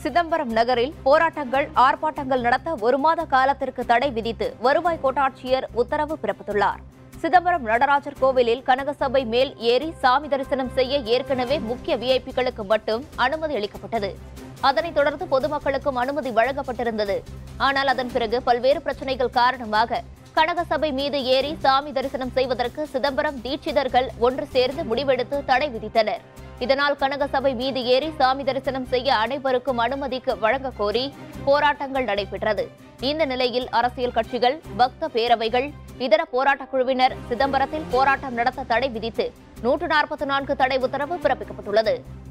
சிதம்பரம் நகரில் போராட்டங்கள் ஆர்ப்பாட்டங்கள் நடத்த ஒரு மாத காலத்திற்கு தடை விதித்து வருவாய் கோட்டாட்சியர் உத்தரவு பிறப்பித்துள்ளார் சிதம்பரம் நடராஜர் கோவிலில் கனகசபை மேல் ஏறி சாமி தரிசனம் செய்ய ஏற்கனவே முக்கிய விஐபிகளுக்கு மட்டும் அனுமதி அளிக்கப்பட்டது அதனைத் தொடர்ந்து பொதுமக்களுக்கும் அனுமதி வழங்கப்பட்டிருந்தது ஆனால் அதன் பிறகு பல்வேறு பிரச்சனைகள் காரணமாக கனகசபை மீது ஏறி சாமி தரிசனம் செய்வதற்கு சிதம்பரம் தீட்சிதர்கள் ஒன்று சேர்ந்து முடிவெடுத்து தடை விதித்தனர் இதனால் கனகசபை மீது ஏறி சாமி தரிசனம் செய்ய அனைவருக்கும் அனுமதிக்கு வழங்க கோரி போராட்டங்கள் நடைபெற்றது இந்த நிலையில் அரசியல் கட்சிகள் பக்த பேரவைகள் இதர போராட்டக் குழுவினர் சிதம்பரத்தில் போராட்டம் நடத்த தடை விதித்து நூற்று நாற்பத்தி நான்கு தடை உத்தரவு பிறப்பிக்கப்பட்டுள்ளது